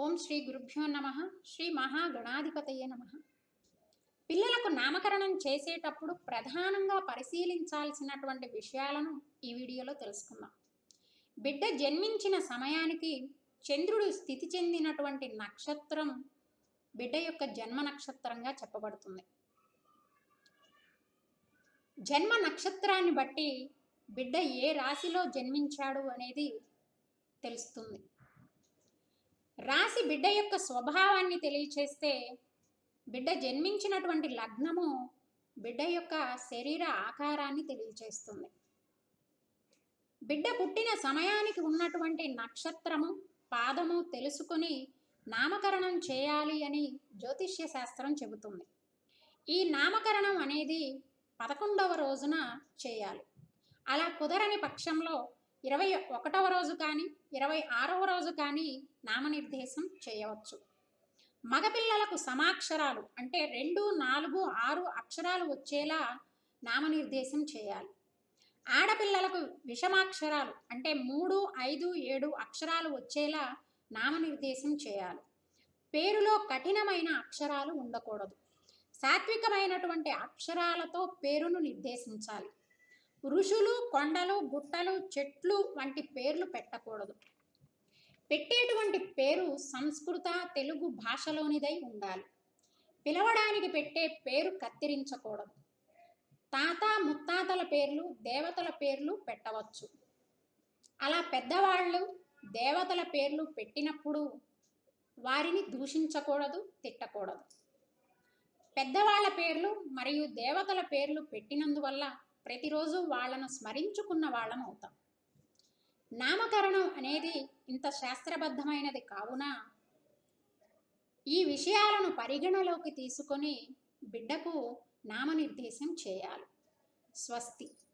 ఓం శ్రీ గురుభ్యో నమ శ్రీ మహాగణాధిపతయే నమ పిల్లలకు నామకరణం చేసేటప్పుడు ప్రధానంగా పరిశీలించాల్సినటువంటి విషయాలను ఈ వీడియోలో తెలుసుకుందాం బిడ్డ జన్మించిన సమయానికి చంద్రుడు స్థితి చెందినటువంటి నక్షత్రం బిడ్డ యొక్క జన్మ నక్షత్రంగా చెప్పబడుతుంది జన్మ నక్షత్రాన్ని బట్టి బిడ్డ ఏ రాశిలో జన్మించాడు అనేది తెలుస్తుంది రాశి బిడ్డ యొక్క స్వభావాన్ని తెలియచేస్తే బిడ్డ జన్మించినటువంటి లగ్నము బిడ్డ యొక్క శరీర ఆకారాన్ని తెలియచేస్తుంది బిడ్డ పుట్టిన సమయానికి ఉన్నటువంటి నక్షత్రము పాదము తెలుసుకొని నామకరణం చేయాలి అని జ్యోతిష్య శాస్త్రం చెబుతుంది ఈ నామకరణం అనేది పదకొండవ రోజున చేయాలి అలా కుదరని పక్షంలో ఇరవై ఒకటవ రోజు కానీ ఇరవై ఆరవ రోజు కానీ నామనిర్దేశం చేయవచ్చు మగపిల్లలకు సమాక్షరాలు అంటే రెండు నాలుగు ఆరు అక్షరాలు వచ్చేలా నామనిర్దేశం చేయాలి ఆడపిల్లలకు విషమాక్షరాలు అంటే మూడు ఐదు ఏడు అక్షరాలు వచ్చేలా నామనిర్దేశం చేయాలి పేరులో కఠినమైన అక్షరాలు ఉండకూడదు సాత్వికమైనటువంటి అక్షరాలతో పేరును నిర్దేశించాలి ఋషులు కొండలు గుట్టలు చెట్లు వంటి పేర్లు పెట్టకూడదు పెట్టేటువంటి పేరు సంస్కృత తెలుగు భాషలోనిదై ఉండాలి పిలవడానికి పెట్టే పేరు కత్తిరించకూడదు తాత ముత్తాతల పేర్లు దేవతల పేర్లు పెట్టవచ్చు అలా పెద్దవాళ్ళు దేవతల పేర్లు పెట్టినప్పుడు వారిని దూషించకూడదు తిట్టకూడదు పెద్దవాళ్ళ పేర్లు మరియు దేవతల పేర్లు పెట్టినందువల్ల ప్రతిరోజు వాళ్ళను స్మరించుకున్న వాళ్ళం అవుతాం నామకరణం అనేది ఇంత శాస్త్రబద్ధమైనది కావున ఈ విషయాలను పరిగణలోకి తీసుకొని బిడ్డకు నామనిర్దేశం చేయాలి స్వస్తి